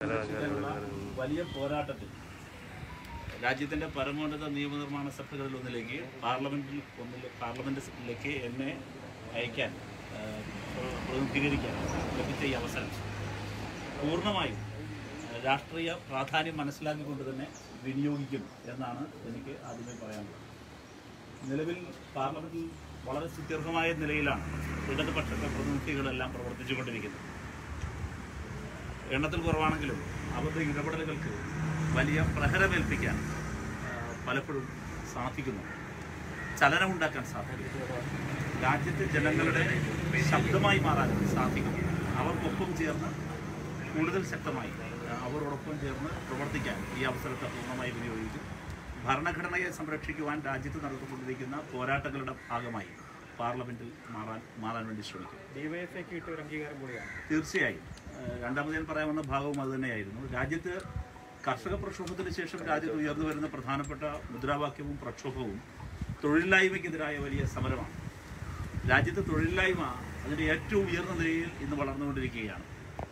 സംരക്ഷിക്കാനുള്ള വലിയ പോരാട്ടത്തിൽ രാജ്യത്തിന്റെ പരമോന്നത നിയമനിർമ്മാണ സഭകളിൽ ഒന്നിലേക്ക് പാർലമെന്റിൽ ഒന്നിൽ പാർലമെന്റിലേക്ക് എന്നെ അയക്കാൻ ആ, പ്രതിനിധീകരിക്കാൻ ലഭിച്ച ഈ അവസരം പൂർണ്ണമായും ആ, രാഷ്ട്രീയ പ്രാധാന്യം മനസ്സിലാക്കിക്കൊണ്ട് തന്നെ വിനിയോഗിക്കും എന്നാണ് എനിക്ക് ആദ്യമേ പറയാനുള്ളത് നിലവിൽ പാർലമെന്റിൽ വളരെ സുദീർഘമായ നിലയിലാണ് ഇടതുപക്ഷത്തെ പ്രതിനിധികളെല്ലാം പ്രവർത്തിച്ചുകൊണ്ടിരിക്കുന്നത് എണ്ണത്തിൽ കുറവാണെങ്കിലും അവരുടെ ഇടപെടലുകൾക്ക് വലിയ പ്രഹരമേൽപ്പിക്കാൻ ആ, പലപ്പോഴും സാധിക്കുന്നു ചലനമുണ്ടാക്കാൻ സാധിക്കും രാജ്യത്തെ ജനങ്ങളുടെ ശബ്ദമായി മാറാൻ സാധിക്കും അവർക്കൊപ്പം ചേർന്ന് കൂടുതൽ ശക്തമായി ആ, അവരോടൊപ്പം ചേർന്ന് പ്രവർത്തിക്കാൻ ഈ അവസരത്തെ പൂർണ്ണമായി വിനിയോഗിക്കും ഭരണഘടനയെ സംരക്ഷിക്കുവാൻ രാജ്യത്ത് നടത്തിക്കൊണ്ടിരിക്കുന്ന പോരാട്ടങ്ങളുടെ ഭാഗമായി പാർലമെന്റിൽ മാറാൻ മാറാൻ വേണ്ടി ശ്രമിക്കും ഡിവൈഎഫ്ഐക്ക് കിട്ടിയ ഒരു അംഗീകാരം കൂടിയാണ് തീർച്ചയായും ഏഹ് രണ്ടാമത് ഞാൻ പറയാൻ വന്ന ഭാഗവും അത് തന്നെയായിരുന്നു രാജ്യത്ത് കർഷക പ്രക്ഷോഭത്തിന് ശേഷം രാജ്യത്ത് ഉയർന്നു വരുന്ന പ്രധാനപ്പെട്ട മുദ്രാവാക്യവും പ്രക്ഷോഭവും തൊഴിലില്ലായ്മയ്ക്കെതിരായ വലിയ സമരമാണ് രാജ്യത്ത് തൊഴിലില്ലായ്മ അതിൻ്റെ ഏറ്റവും ഉയർന്ന നിലയിൽ ഇന്ന് വളർന്നുകൊണ്ടിരിക്കുകയാണ്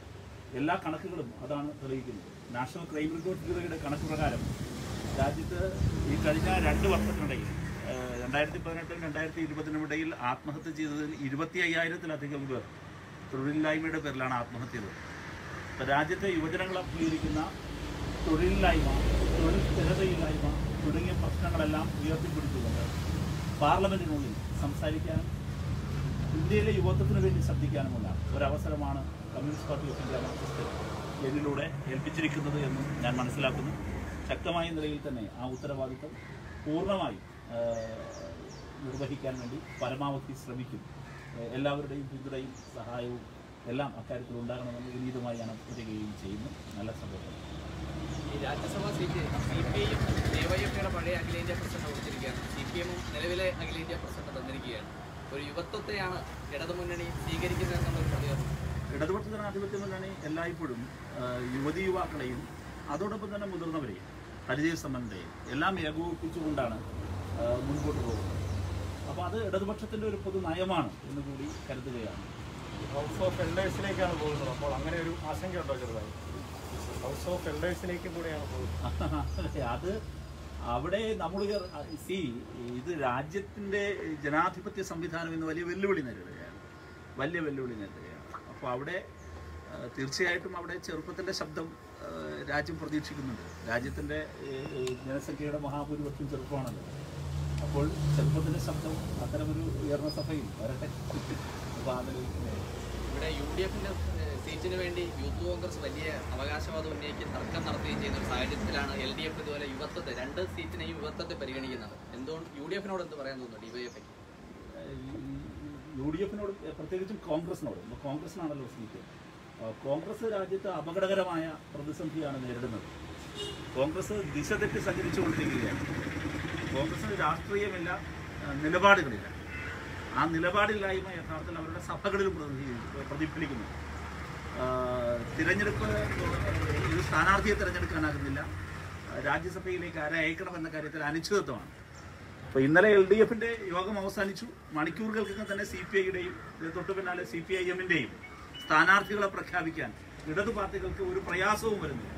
എല്ലാ കണക്കുകളും അതാണ് തെളിയിക്കുന്നത് നാഷണൽ ക്രൈം റിപ്പോർട്ട് ബ്യൂറോയുടെ കണക്ക് പ്രകാരം രാജ്യത്ത് ഈ കഴിഞ്ഞ രണ്ട് വർഷത്തിനിടയിൽ ഏഹ് രണ്ടായിരത്തി പതിനെട്ടും രണ്ടായിരത്തി ഇരുപതിനും ഇടയിൽ ആത്മഹത്യ ചെയ്തതിൽ ഇരുപത്തി അയ്യായിരത്തിലധികം പേർ തൊഴിലില്ലായ്മയുടെ പേരിലാണ് ആത്മഹത്യ ചെയ്തത് അപ്പോൾ രാജ്യത്തെ യുവജനങ്ങൾ അഭിമുഖീകരിക്കുന്ന തൊഴിലില്ലായ്മ തൊഴിൽ സ്ഥിരതയില്ലായ്മ തുടങ്ങിയ പ്രശ്നങ്ങളെല്ലാം ഉയർത്തിപ്പിടിച്ചുകൊണ്ട് പാർലമെന്റിനുള്ളിൽ സംസാരിക്കാൻ ഇന്ത്യയിലെ യുവത്വത്തിന് വേണ്ടി ശബ്ദിക്കാനുമുള്ള ഒരവസരമാണ് Communist Party of India Marxist എന്നിലൂടെ ഏൽപ്പിച്ചിരിക്കുന്നത് എന്നും ഞാൻ മനസ്സിലാക്കുന്നു ശക്തമായ നിലയിൽ തന്നെ ആ ഉത്തരവാദിത്വം പൂർണ്ണമായും ആ, നിർവഹിക്കാൻ വേണ്ടി പരമാവധി ശ്രമിക്കും ആ, എല്ലാവരുടെയും പിന്തുണയും സഹായവും എല്ലാം അക്കാര്യത്തിൽ ഉണ്ടാകണമെന്ന് വിനീതമായി ഞാൻ അഭ്യർത്ഥിക്കുകയും ചെയ്യുന്നു നല്ല സന്തോഷം ഈ രാജ്യസഭാ സീറ്റ് സി പി ഐയും ഡിവൈഎഫ്ഐയുടെ പഴയ അഖിലേന്ത്യാ പ്രസിഡന്റ് കൊടുത്തിരിക്കുകയാണ് സി പി എമ്മും നിലവിലെ അഖിലേന്ത്യാ പ്രസിഡന്റ് തന്നിരിക്കുകയാണ് ഒരു യുവത്വത്തെയാണ് ഇടതുമുന്നണി സ്വീകരിക്കുന്നതെന്നുള്ളൊരു പ്രതികരണം ഇടതുപക്ഷ ജനാധിപത്യ മുന്നണി എല്ലായ്പ്പോഴും ആ, യുവതി യുവാക്കളെയും അതോടൊപ്പം തന്നെ മുതിർന്നവരെയും പരിചയ സമ്പന്നരെയും എല്ലാം ഏകോപിപ്പിച്ചുകൊണ്ടാണ് ആ, മുൻപോട്ട് പോകുന്നത് അപ്പോൾ അത് ഇടതുപക്ഷത്തിൻ്റെ ഒരു പൊതു നയമാണ് എന്ന് കൂടി കരുതുകയാണ് ഹൗസ് ഓഫ് എൽഡേഴ്സിലേക്കാണ് പോകുന്നത് അപ്പോൾ അങ്ങനെ ഒരു ആശങ്കയുണ്ടോ ചെറുതായി ഹൗസ് ഓഫ് എൽഡേഴ്സിലേക്ക് കൂടെയാണ് പോകുന്നത് അതെ, അത് അവിടെ നമ്മൾ സി ഇത് രാജ്യത്തിൻ്റെ ജനാധിപത്യ സംവിധാനം ഇന്ന് വലിയ വെല്ലുവിളി നേരിടുകയാണ് വലിയ വെല്ലുവിളി നേരിടുകയാണ് അപ്പോൾ അവിടെ ആ, തീർച്ചയായിട്ടും അവിടെ ചെറുപ്പത്തിൻ്റെ ശബ്ദം ആ, രാജ്യം പ്രതീക്ഷിക്കുന്നുണ്ട് രാജ്യത്തിൻ്റെ ജനസംഖ്യയുടെ മഹാഭൂരിപക്ഷം ചെറുപ്പമാണല്ലോ അപ്പോൾ ചെറുപ്പത്തിൻ്റെ ശബ്ദം അത്തരമൊരു ഉയർന്ന സഭയിൽ വരട്ടെ അപ്പോൾ അതിൽ ഇവിടെ യു ഡി എഫിന്റെ സീറ്റിന് വേണ്ടി യൂത്ത് കോൺഗ്രസ് വലിയ അവകാശവാദം ഉന്നയിച്ച് തർക്കം നടത്തുകയും ചെയ്യുന്ന ഒരു സാഹചര്യത്തിലാണ് എൽ ഡി എഫ് ഇതുപോലെ യുവത്വത്തെ രണ്ട് സീറ്റിനെയും യുവത്വത്തെ പരിഗണിക്കുന്നത് എന്തുകൊണ്ട് യു ഡി എഫിനോട് എന്ത് പറയാൻ തോന്നുന്നു ഡിവൈഎഫ്ഐക്ക് യു ഡി എഫിനോട് പ്രത്യേകിച്ചും കോൺഗ്രസിനോട് ഇന്ന് കോൺഗ്രസിനാണല്ലോ സീറ്റ് ആ, കോൺഗ്രസ് രാജ്യത്ത് അപകടകരമായ പ്രതിസന്ധിയാണ് നേരിടുന്നത് കോൺഗ്രസ് ദിശ തെറ്റി സഞ്ചരിച്ചുകൊണ്ടിരിക്കുകയാണ് കോൺഗ്രസിന് രാഷ്ട്രീയമില്ല ആ, നിലപാടുകളില്ല ആ നിലപാടില്ലായ്മ യഥാർത്ഥത്തിൽ അവരുടെ സഭകളിൽ പ്രതിനിധീ- പ്രതിഫലിക്കുന്നു ആ, തിരഞ്ഞെടുപ്പ് ഇത് സ്ഥാനാർത്ഥിയെ തിരഞ്ഞെടുക്കാനാകുന്നില്ല ആ, രാജ്യസഭയിലേക്ക് ആരെ അയക്കണം എന്ന കാര്യത്തിൽ അനിശ്ചിതത്വമാണ് അപ്പോൾ ഇന്നലെ എൽ ഡി എഫിന്റെ യോഗം അവസാനിച്ചു മണിക്കൂറുകൾക്കകം തന്നെ സി പി ഐയുടെയും തൊട്ടു പിന്നാലെ സി പി ഐ എമ്മിന്റെയും സ്ഥാനാർത്ഥികളെ പ്രഖ്യാപിക്കാൻ ഇടതു പാർട്ടികൾക്ക് ഒരു പ്രയാസവും വരുന്നില്ല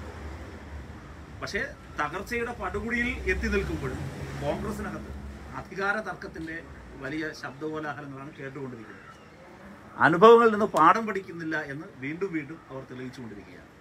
പക്ഷേ തകർച്ചയുടെ പടുകുടിയിൽ എത്തി നിൽക്കുമ്പോഴും കോൺഗ്രസിനകത്ത് അധികാര തർക്കത്തിന്റെ വലിയ ശബ്ദകോലാഹലങ്ങളാണ് കേട്ടുകൊണ്ടിരിക്കുന്നത് അനുഭവങ്ങളിൽ നിന്ന് പാഠം പഠിക്കുന്നില്ല എന്ന് വീണ്ടും വീണ്ടും അവർ തെളിയിച്ചുകൊണ്ടിരിക്കുകയാണ്